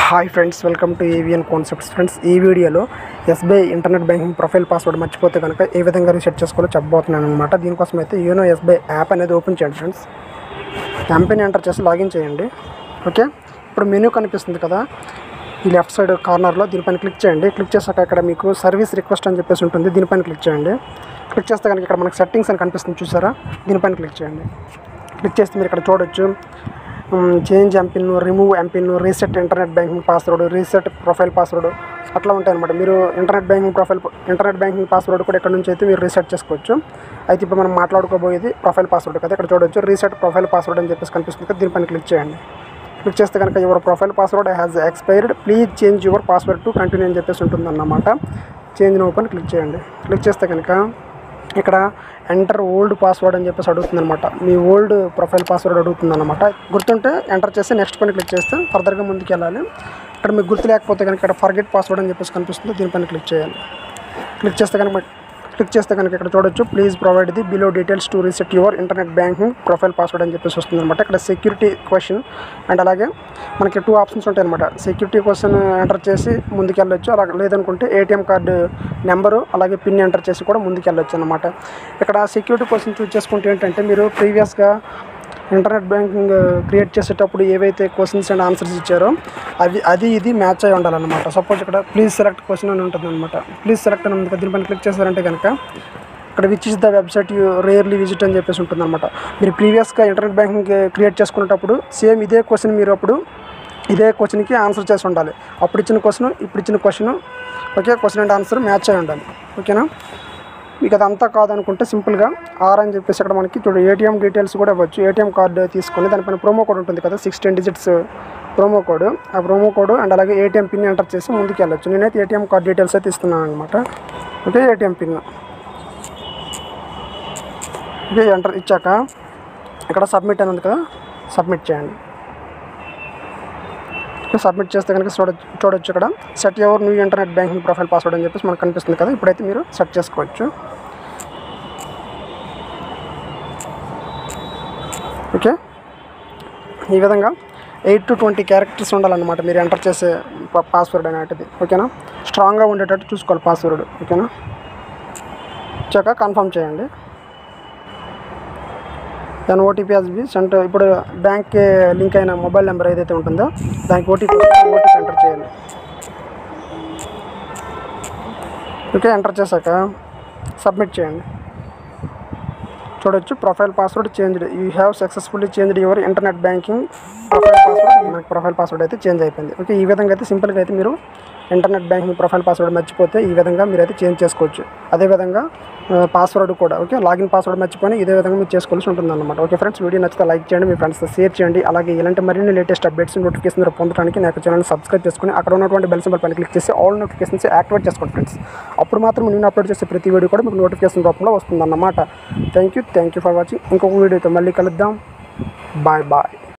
hi friends welcome to AVN concepts friends ఈ వీడియోలో SBI internet banking profile password మర్చిపోతే కనుక ఏ విధంగా రీసెట్ చేసుకోవాలో చెప్పబోతున్నాను అనమాట దీనికోసం అయితే యూనో ఎస్బీఐ యాప్ అనేది ఓపెన్ చేయండి ఫ్రెండ్స్ కంపెనీ ఎంటర్ చేసి లాగిన్ చేయండి ఓకే ఇప్పుడు మెనూ కనిపిస్తుంది కదా ఈ లెఫ్ట్ సైడ్ కార్నర్లో దీనిపైన క్లిక్ చేయండి క్లిక్ చేశాక ఇక్కడ మీకు సర్వీస్ రిక్వెస్ట్ అని చెప్పేసి ఉంటుంది దీనిపైన క్లిక్ చేయండి క్లిక్ చేస్తే కనుక ఇక్కడ మనకి సెట్టింగ్స్ అని కనిపిస్తుంది చూసారా దీనిపైన క్లిక్ చేయండి క్లిక్ చేస్తే మీరు ఇక్కడ చూడొచ్చు change MPIN remove MPIN reset internet banking password reset profile password అట్లా ఉంటాయి అనమాట మీరు internet banking profile internet banking password కూడా ఇక్కడ నుంచి అయితే మీరు రీసెట్ చేసుకోవచ్చు అయితే ఇప్పుడు మనం మాట్లాడుకోబోయేది ప్రొఫైల్ పాస్వర్డ్ కదా ఇక్కడ చూడొచ్చు రీసెట్ ప్రొఫైల్ పాస్వర్డ్ అని చెప్పేసి కనిపిస్తుంది కదా దీనిపైన క్లిక్ చేయండి క్లిక్ చేస్తే కనుక your profile password has expired please change your password to continue అని చెప్పేసి ఉంటుందన్నమాట చేంజ్ నో ఓపెన్ క్లిక్ చేయండి క్లిక్ చేస్తే కనుక ఇక్కడ ఎంటర్ ఓల్డ్ పాస్వర్డ్ అని చెప్పేసి అడుగుతుంది అనమాట మీ ఓల్డ్ ప్రొఫైల్ పాస్వర్డ్ అడుగుతుంది అనమాట గుర్తుంటే ఎంటర్ చేసి నెక్స్ట్ పని క్లిక్ చేస్తే ఫర్దర్గా ముందుకు వెళ్ళాలి ఇక్కడ మీకు గుర్తు లేకపోతే కనుక ఇక్కడ ఫర్గెట్ పాస్వర్డ్ అని చెప్పేసి కనిపిస్తుంది దీనిపైన క్లిక్ చేయాలి క్లిక్ చేస్తే కనుక క్లిక్ చేస్తే కనుక ఇక్కడ చూడొచ్చు please provide the below details to reset your internet banking profile password అని చెప్పేసి వస్తుంది అనమాట ఇక్కడ సెక్యూరిటీ క్వశ్చన్ అండ్ అలాగే మనకి టూ ఆప్షన్స్ ఉంటాయి అనమాట సెక్యూరిటీ క్వశ్చన్ ఎంటర్ చేసి ముందుకు వెళ్ళొచ్చు అలాగే లేదనుకుంటే ఏటీఎం కార్డు నెంబరు అలాగే పిన్ ఎంటర్ చేసి కూడా ముందుకు వెళ్ళొచ్చు అనమాట ఇక్కడ సెక్యూరిటీ క్వశ్చన్ చూస్ చేసుకుంటే ఏంటంటే మీరు ప్రీవియస్గా ఇంటర్నెట్ బ్యాంకింగ్ క్రియేట్ చేసేటప్పుడు ఏవైతే క్వశ్చన్స్ అండ్ ఆన్సర్స్ ఇచ్చారో అది అది ఇది మ్యాచ్ అయి ఉండాలన్నమాట సపోజ్ ఇక్కడ ప్లీజ్ సెలెక్ట్ క్వశ్చన్ అని ఉంటుంది అనమాట ప్లీజ్ సెలెక్ట్ అని ఉంది కదా, దీనిపైన క్లిక్ చేశారంటే కనుక ఇక్కడ which is the website you rarely visit అని చెప్పేసి ఉంటుంది అనమాట మీరు ప్రీవియస్గా ఇంటర్నెట్ బ్యాంకింగ్ క్రియేట్ చేసుకునేటప్పుడు సేమ్ ఇదే క్వశ్చన్ మీరు అప్పుడు ఇదే క్వశ్చన్కి ఆన్సర్ చేసి ఉండాలి అప్పుడు ఇచ్చిన క్వశ్చన్ ఇప్పుడు ఇచ్చిన question okay question and answer match అయి ఉండాలి ఓకేనా మీకు అదంతా కాదనుకుంటే సింపుల్గా ఆర్ అని చెప్పేసి ఇక్కడ మనకి చూడు ఏటీఎం డీటెయిల్స్ కూడా ఇవ్వచ్చు ఏటీఎం కార్డు తీసుకొని దానిపైన ప్రోమో కోడ్ ఉంటుంది కదా సిక్స్టీన్ డిజిట్స్ ప్రోమో కోడ్ ఆ ప్రోమో కోడ్ అండ్ అలాగే ఏటీఎం పిన్ ఎంటర్ చేసి ముందుకు వెళ్ళొచ్చు నేనైతే ఏటీఎం కార్డ్ డీటెయిల్స్ అయితే ఇస్తున్నాను అనమాట okay ATM PIN okay enter ఇచ్చాక ఇక్కడ సబ్మిట్ అని ఉంది కదా సబ్మిట్ చేయండి సబ్మిట్ చేస్తే కనుక చూడొచ్చు చూడొచ్చు ఇక్కడ set your new internet banking profile password అని చెప్పేసి మనకు కనిపిస్తుంది కదా ఇప్పుడైతే మీరు సెట్ చేసుకోవచ్చు ఓకే ఈ విధంగా ఎయిట్ టు ట్వంటీ క్యారెక్టర్స్ ఉండాలన్నమాట మీరు ఎంటర్ చేసే పాస్వర్డ్ అనేటిది ఓకేనా స్ట్రాంగ్గా ఉండేటట్టు చూసుకోవాలి పాస్వర్డ్ ఓకేనా వచ్చాక కన్ఫర్మ్ చేయండి దాని ఓటీపీ అది సెంట్ ఇప్పుడు బ్యాంక్కి లింక్ అయిన మొబైల్ నెంబర్ ఏదైతే ఉంటుందో దానికి ఓటీపీ ఓటీపీ ఎంటర్ చేయాలి ఓకే ఎంటర్ చేశాక సబ్మిట్ చేయండి చూడొచ్చు profile password changed you have successfully changed your internet banking profile password మనకి ప్రొఫైల్ పాస్వర్డ్ అయితే చేంజ్ అయిపోయింది ఓకే ఈ విధంగా అయితే సింపుల్గా అయితే మీరు ఇంటర్నెట్ బ్యాంకింగ్ ప్రొఫైల్ పాస్వర్డ్ మర్చిపోతే ఈ విధంగా మీరు అయితే చేంజ్ చేసుకోవచ్చు అదేవిధంగా పాస్వర్డ్ కూడా ఓకే లాగిన్ పాస్వర్డ్ మర్చిపోయి ఇదే విధంగా మీరు చేసుకోవాల్సి ఉంటుంది అనమాట ఓకే ఫ్రెండ్స్ వీడియో నచ్చితే లైక్ చేయండి మీ ఫ్రెండ్స్తో షేర్ చేయండి అలాగే ఇలాంటి మరిన్ని లేటెస్ట్ అప్డేట్స్ నోటిఫికేషన్ పొందడానికి నాకు ఛానల్ సబ్స్క్రైబ్ చేసుకుని అక్కడ ఉన్నటువంటి బెల్ సింబల్ పైన క్లిక్ చేసి ఆల్ నోటిఫికేషన్స్ యాక్టివేట్ చేసుకోండి ఫ్రెండ్స్ అప్పుడు మాత్రం నేను అప్లోడ్ చేసే ప్రతి వీడియో కూడా మీకు నోటిఫికేషన్ రూపంలో వస్తుందన్నమాట thank you thank you for watching ఇంకొక వీడియోతో మళ్ళీ కలుద్దాం బాయ్ బాయ్